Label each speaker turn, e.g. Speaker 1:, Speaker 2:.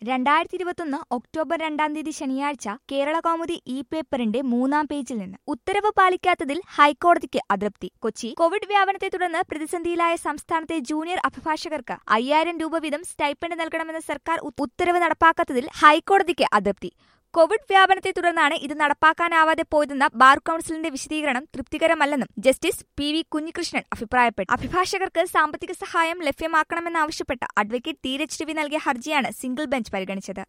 Speaker 1: രണ്ടായിരത്തി ഇരുപത്തൊന്ന് ഒക്ടോബർ രണ്ടാം തീയതി ശനിയാഴ്ച കേരള കൗമുദി ഇ പേപ്പറിന്റെ മൂന്നാം പേജിൽ നിന്ന് ഉത്തരവ് പാലിക്കാത്തതിൽ ഹൈക്കോടതിക്ക് അതൃപ്തി കൊച്ചി കോവിഡ് വ്യാപനത്തെ തുടർന്ന് പ്രതിസന്ധിയിലായ സംസ്ഥാനത്തെ ജൂനിയർ അഭിഭാഷകർക്ക് അയ്യായിരം രൂപ വീതം സ്റ്റൈപ്പൻഡ് നൽകണമെന്ന സർക്കാർ ഉ- ഉത്തരവ് നടപ്പാക്കാത്തതിൽ ഹൈക്കോടതിക്ക് അതൃപ്തി കോവിഡ് വ്യാപനത്തെ തുടർന്നാണ് ഇത് നടപ്പാക്കാനാവാതെ പോയതെന്ന ബാർ കൌൺസിലിന്റെ വിശദീകരണം തൃപ്തികരമല്ലെന്നും ജസ്റ്റിസ് പി വി കുഞ്ഞികൃഷ്ണൻ അഭിപ്രായപ്പെട്ടു അഭിഭാഷകർക്ക് സാമ്പത്തിക സഹായം ലഭ്യമാക്കണമെന്നാവശ്യപ്പെട്ട അഡ്വക്കേറ്റ് ധീരജ് രവി നൽകിയ ഹർജിയാണ് സിംഗിൾ ബെഞ്ച് പരിഗണിച്ചത്